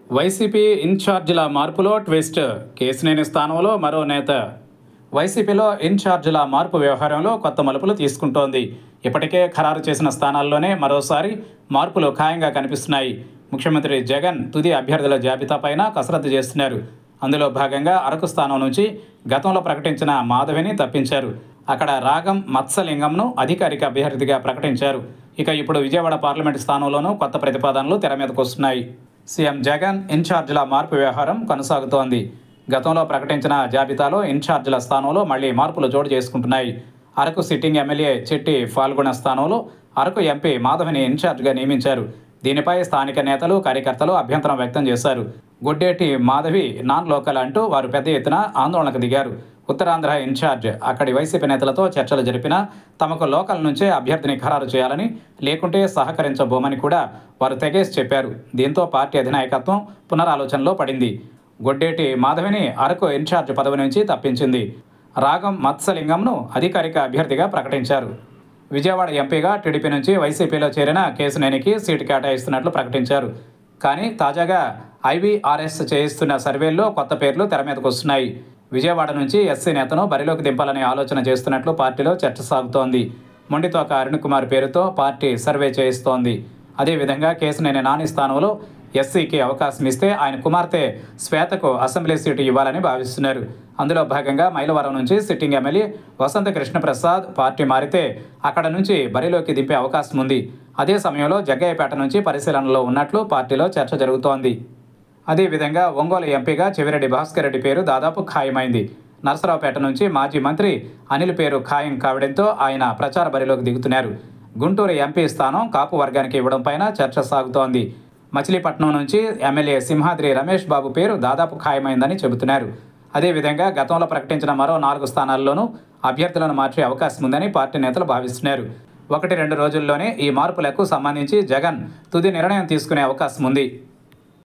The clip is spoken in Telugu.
వైసీపీ ఇన్ఛార్జీల మార్పులో ట్విస్ట్ కేసినేని స్థానంలో మరో నేత వైసీపీలో ఇన్ఛార్జీల మార్పు వ్యవహారంలో కొత్త మలుపులు తీసుకుంటోంది ఇప్పటికే ఖరారు చేసిన స్థానాల్లోనే మరోసారి మార్పులు ఖాయంగా కనిపిస్తున్నాయి ముఖ్యమంత్రి జగన్ తుది అభ్యర్థుల జాబితాపైన కసరత్తు చేస్తున్నారు అందులో భాగంగా అరకు స్థానం నుంచి గతంలో ప్రకటించిన మాధవిని తప్పించారు అక్కడ రాగం మత్స్యలింగంను అధికారిక అభ్యర్థిగా ప్రకటించారు ఇక ఇప్పుడు విజయవాడ పార్లమెంటు స్థానంలోనూ కొత్త ప్రతిపాదనలు తెర మీదకు వస్తున్నాయి సీఎం జగన్ ఇన్ఛార్జీల మార్పు వ్యవహారం కొనసాగుతోంది గతంలో ప్రకటించిన జాబితాలో ఇన్ఛార్జీల స్థానంలో మళ్లీ మార్పులు చోటు చేసుకుంటున్నాయి అరకు సిట్టింగ్ ఎమ్మెల్యే చెట్టి పాల్గొన్న స్థానంలో అరకు ఎంపీ మాధవిని ఇన్ఛార్జిగా నియమించారు దీనిపై స్థానిక నేతలు కార్యకర్తలు అభ్యంతరం వ్యక్తం చేశారు గుడ్డేటి మాధవి నాన్ లోకల్ అంటూ వారు పెద్ద ఎత్తున ఆందోళనకు దిగారు ఉత్తరాంధ్ర ఇన్ఛార్జ్ అక్కడి వైసీపీ నేతలతో చర్చలు జరిపినా తమకు లోకల్ నుంచే అభ్యర్థిని ఖరారు చేయాలని లేకుంటే సహకరించబోమని కూడా వారు తెగేసి చెప్పారు దీంతో పార్టీ అధినాయకత్వం పునరాలోచనలో పడింది గొడ్డేటి మాధవిని అరకు ఇన్ఛార్జ్ పదవి నుంచి తప్పించింది రాగం మత్స్యలింగంను అధికారిక అభ్యర్థిగా ప్రకటించారు విజయవాడ ఎంపీగా టీడీపీ నుంచి వైసీపీలో చేరిన కేసునేనికి సీటు కేటాయిస్తున్నట్లు ప్రకటించారు కానీ తాజాగా ఐవీఆర్ఎస్ చేయిస్తున్న సర్వేల్లో కొత్త పేర్లు తెర మీదకు వస్తున్నాయి విజయవాడ నుంచి ఎస్సీ నేతను బరిలోకి దింపాలనే ఆలోచన చేస్తున్నట్లు పార్టీలో చర్చ సాగుతోంది మొండితోక అరుణ్ కుమార్ పేరుతో పార్టీ సర్వే చేయిస్తోంది అదేవిధంగా కేసునేని నాని స్థానంలో ఎస్సీకి అవకాశం ఇస్తే ఆయన కుమార్తె శ్వేతకు అసెంబ్లీ సీటు ఇవ్వాలని భావిస్తున్నారు అందులో భాగంగా మైలవరం నుంచి sitting MLA Vasantha Krishna Prasad party మారితే అక్కడ నుంచి బరిలోకి దింపే అవకాశం ఉంది అదే సమయంలో జగ్గయ్యపేట నుంచి పరిశీలనలో ఉన్నట్లు పార్టీలో చర్చ జరుగుతోంది అదేవిధంగా ఒంగోలు ఎంపీగా చెవిరెడ్డి భాస్కర్ రెడ్డి పేరు దాదాపు ఖాయమైంది నరసరావుపేట నుంచి మాజీ మంత్రి అనిల్ పేరు ఖాయం కావడంతో ఆయన ప్రచార బరిలోకి దిగుతున్నారు గుంటూరు ఎంపీ స్థానం కాపు వర్గానికి ఇవ్వడం పైన చర్చ సాగుతోంది మచిలీపట్నం నుంచి ఎమ్మెల్యే సింహాద్రి రమేష్ బాబు పేరు దాదాపు ఖాయమైందని చెబుతున్నారు అదేవిధంగా గతంలో ప్రకటించిన మరో నాలుగు స్థానాల్లోనూ అభ్యర్థులను మార్చే అవకాశం ఉందని పార్టీ నేతలు భావిస్తున్నారు ఒకటి రెండు రోజుల్లోనే ఈ మార్పులకు సంబంధించి జగన్ తుది నిర్ణయం తీసుకునే అవకాశం ఉంది